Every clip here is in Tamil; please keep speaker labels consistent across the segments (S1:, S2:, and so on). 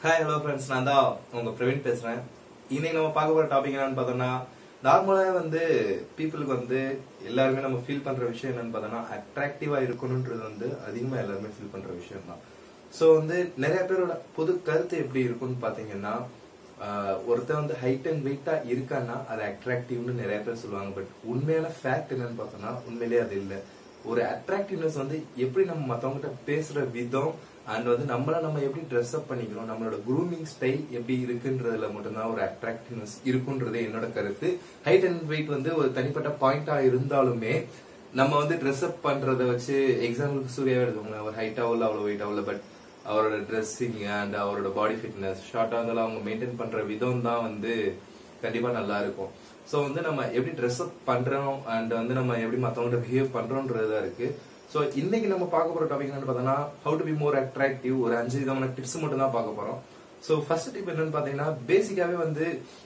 S1: ஹாய் ஹலோ ஃப்ரெண்ட்ஸ் நான் தான் உங்க பிரவீன் பேசுறேன் இன்னைக்கு நம்ம பார்க்க போற டாபிக் என்னன்னு பார்த்தோம்னா நார்மலாக வந்து பீப்புளுக்கு வந்து எல்லாருமே நம்ம ஃபீல் பண்ற விஷயம் என்னன்னு பார்த்தோம்னா அட்ராக்டிவா இருக்கணும்ன்றது வந்து அதிகமா எல்லாருமே ஃபீல் பண்ற விஷயம் தான் ஸோ வந்து நிறைய பேரோட பொது கருத்து எப்படி இருக்கும்னு பார்த்தீங்கன்னா ஆஹ், ஒருத்தன் வந்து ஹைட் அண்ட் வெயிட்டா இருக்கான்னா அது அட்ராக்டிவ்னு நிறைய பேர் சொல்லுவாங்க பட் உண்மையான ஃபேக்ட் என்னன்னு பார்த்தோம்னா உண்மையிலேயே அது இல்லை ஒரு அட்ராக்டிவ்னஸ் வந்து எப்படி நம்ம மத்தவங்ககிட்ட பேசுற விதம் அண்ட் வந்து நம்மள நம்ம எப்படி ட்ரெஸ் அப் பண்ணிக்கிறோம் நம்மளோட க்ரூமிங் ஸ்டைல் எப்படி இருக்குன்றதுல மட்டும்தான் ஒரு அட்ராக்டிவ்னஸ் இருக்குன்றது என்னோட கருத்து ஹைட் அண்ட் வெயிட் வந்து ஒரு தனிப்பட்ட பாயிண்டா இருந்தாலுமே நம்ம வந்து ட்ரெஸ் அப் பண்றத வச்சு எக்ஸாம்பிளுக்கு சூர்யாவே எடுத்துக்கோங்க அவர் ஹைட்டாவோ இல்லை அவ்வளோ வெயிட்டாவோ இல்லை பட் அவரோட ட்ரெஸ்ஸிங் அண்ட் அவரோட பாடி ஃபிட்னஸ் ஷார்ட்டா இருந்தாலும் அவங்க மெயின்டைன் பண்ற விதம் தான் வந்து கண்டிப்பா நல்லா இருக்கும் சோ வந்து நம்ம எப்படி ட்ரெஸ் அப் பண்றோம் அண்ட் வந்து நம்ம எப்படி மத்தவங்ககிட்ட பிஹேவ் பண்றோம்ன்றதுதான் இருக்கு சோ இன்னைக்கு நம்ம பார்க்க போற டாபிக் என்னன்னு பார்த்தோம்னா how to be more attractive ஒரு அஞ்சு விதமான டிப்ஸ் மட்டும் தான் பார்க்க போறோம் சோ ஃபர்ஸ்ட் டிப் என்னன்னு பாத்தீங்கன்னா பேசிக்காவே வந்து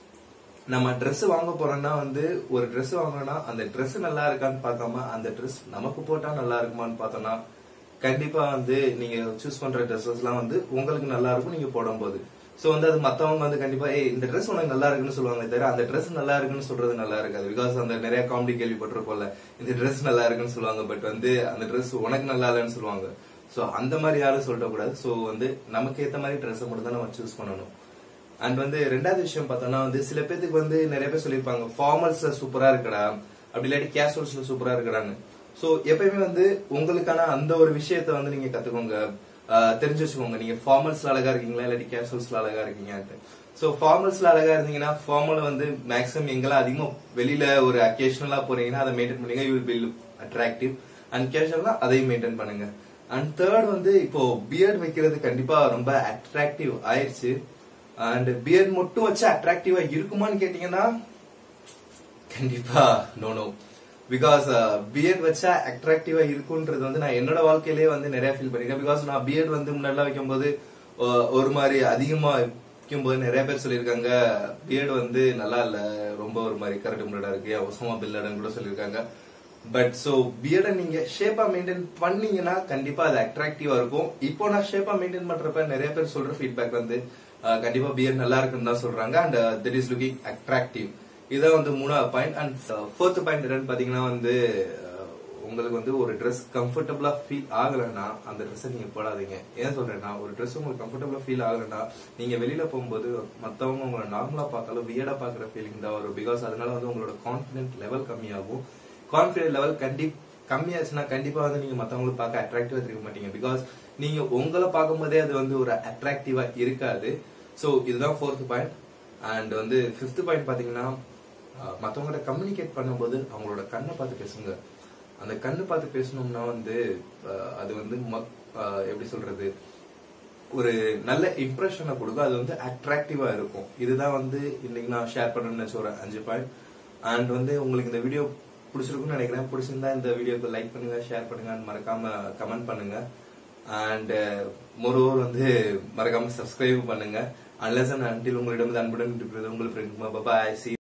S1: நம்ம Dress வாங்க போறோம்னா வந்து ஒரு Dress வாங்கணும்னா அந்த Dress நல்லா இருக்கான்னு பார்க்காம அந்த Dress நமக்கு போட்டா நல்லா இருக்குமான்னு பார்த்தோம்னா கண்டிப்பா வந்து நீங்க சூஸ் பண்ற ட்ரெஸ்ஸஸ் எல்லாம் வந்து உங்களுக்கு நல்லா இருக்கும் நீங்க போடும்போது சோ வந்து அது மத்தவங்க வந்து கண்டிப்பா ஏய் இந்த Dress உனக்கு நல்லா இருக்குன்னு சொல்லுவாங்க தவிர அந்த Dress நல்லா இருக்குன்னு சொல்றது நல்லா இருக்காது பிகாஸ் அந்த நிறைய காமெடி கேள்விப்பட்டிருப்போம்ல இந்த Dress நல்லா இருக்குன்னு சொல்லுவாங்க பட் வந்து அந்த Dress உனக்கு நல்லா இல்லைன்னு சொல்லுவாங்க சோ அந்த மாதிரி யாரும் சொல்லக்கூடாது சோ வந்து நமக்கு ஏத்த மாதிரி ட்ரெஸ் மட்டும் தான் நம்ம சூஸ் பண்ணணும் அண்ட் வந்து ரெண்டாவது விஷயம் பார்த்தோம்னா வந்து சில பேத்துக்கு வந்து நிறைய பேர் சொல்லியிருப்பாங்க ஃபார்மல்ஸ்ல சூப்பரா இருக்கடா அப்படி இல்லாட்டி கேஷுவல்ஸ்ல சூப்பரா இருக்கடான்னு சோ எப்பயுமே வந்து உங்களுக்கான அந்த ஒரு விஷயத்த வந்து நீங்க கத்துக்கோங்க ஆஹ் தெரிஞ்சு வச்சுக்கோங்க நீங்க ஃபார்மல்ஸ்ல அழகா இருக்கீங்களா இல்லாட்டி கேஷுவல்ஸ்ல அழகா இருக்கீங்கன்ட்டு சோ ஃபார்மல்ஸ்ல அழகா இருந்தீங்கன்னா ஃபார்மல் வந்து மேக்ஸிமம் எங்கெல்லாம் அதிகமா வெளியில ஒரு அக்கேஷனலா போறீங்கன்னா அதை மெயின்டைன் பண்ணுங்க you will be attractive and கேஷுவல்னா அதையும் மெயின்டைன் பண்ணுங்க அண்ட் தேர்ட் வந்து இப்போ பியர்ட் வைக்கிறது கண்டிப்பா ரொம்ப அட்ராக்டிவ் ஆயிருச்சு அண்ட் பியர்ட் மட்டும் வச்சு அட்ராக்டிவா இருக்குமான்னு கேட்டீங்கன்னா கண்டிப்பா நோ நோ பிகாஸ் பியர்ட் வச்சா அட்ராக்டிவா இருக்குன்றது வந்து நான் என்னோட வாழ்க்கையிலேயே வந்து நிறைய ஃபீல் பண்ணிருக்கேன் பிகாஸ் நான் பியர்ட் வந்து முன்னாடிலாம் வைக்கும்போது அஹ், ஒரு மாதிரி அதிகமா வைக்கும்போது நிறைய பேர் சொல்லியிருக்காங்க பியர்டு வந்து நல்லா இல்ல ரொம்ப ஒரு மாதிரி கரெக்ட் முன்னாடா இருக்கு அவசரமா பில்லடன்னு கூட சொல்லியிருக்காங்க பட் சோ பியர்டை நீங்க ஷேப்பா மெயின்டைன் பண்ணீங்கன்னா கண்டிப்பா அது அட்ராக்டிவா இருக்கும் இப்போ நான் ஷேப்பா மெயின்டைன் பண்றப்ப நிறைய பேர் சொல்ற ஃபீட்பேக் வந்து அஹ், கண்டிப்பா பியர்ட் நல்லா இருக்குன்னு தான் சொல்றாங்க and that is looking attractive இதான் வந்து மூணாவது பாயிண்ட் அண்ட் ஃபோர்த் பாயிண்ட் என்னன்னு பாத்தீங்கன்னா வந்து அஹ், உங்களுக்கு வந்து ஒரு Dress கம்ஃபர்டபுளா ஃபீல் ஆகலைன்னா அந்த ட்ரெஸ்ஸை நீங்க போடாதீங்க ஏன் சொல்றேன்னா ஒரு Dress உங்களுக்கு கம்ஃபர்டபுளா ஃபீல் ஆகலைன்னா நீங்க வெளியில போகும்போது மத்தவங்க உங்களை நார்மலா பார்த்தாலும் வியடா பாக்குற ஃபீலிங் தான் வரும் பிகாஸ் அதனால வந்து உங்களோட கான்பிடன்ட் லெவல் கம்மியாகும் கான்பிடன்ட் லெவல் கண்டி கம்மியாச்சுன்னா கண்டிப்பா வந்து நீங்க மத்தவங்களுக்கு பார்க்க அட்ராக்டிவா தெரிய மாட்டீங்க பிகாஸ் நீங்க உங்களை பார்க்கும்போதே அது வந்து ஒரு அட்ராக்டிவா இருக்காது சோ இதுதான் ஃபோர்த் பாயிண்ட் அண்ட் வந்து ஃபிஃப்த் பாயிண்ட் பாத்தீங்கன்னா அஹ், மத்தவங்கள்ட்ட கம்யூனிகேட் பண்ணும்போது அவங்களோட கண்ணை பார்த்து பேசுங்க அந்த கண்ணு பார்த்து பேசணும்னா வந்து அஹ், அது வந்து மக்- அஹ், எப்படி சொல்றது ஒரு நல்ல இம்ப்ரெஷனை கொடுக்கும் அது வந்து அட்ராக்டிவா இருக்கும் இதுதான் வந்து இன்னைக்கு நான் ஷேர் பண்ணணும்னு நினைச்ச ஒரு அஞ்சு பாயிண்ட் அண்ட் வந்து உங்களுக்கு இந்த வீடியோ பிடிச்சிருக்கும்னு நினைக்கிறேன் பிடிச்சிருந்தா இந்த வீடியோக்கு லைக் பண்ணுங்க ஷேர் பண்ணுங்க and மறக்காம கமெண்ட் பண்ணுங்க அண்ட் மொரோவர் வந்து மறக்காம சப்ஸ்கிரைப் பண்ணுங்க அன்லஸ் அண்ட் அன்டில் உங்களிடம் அன்புடன் இருக்கிறது உங்கள் ஃப்ரெண்ட் பாய் சி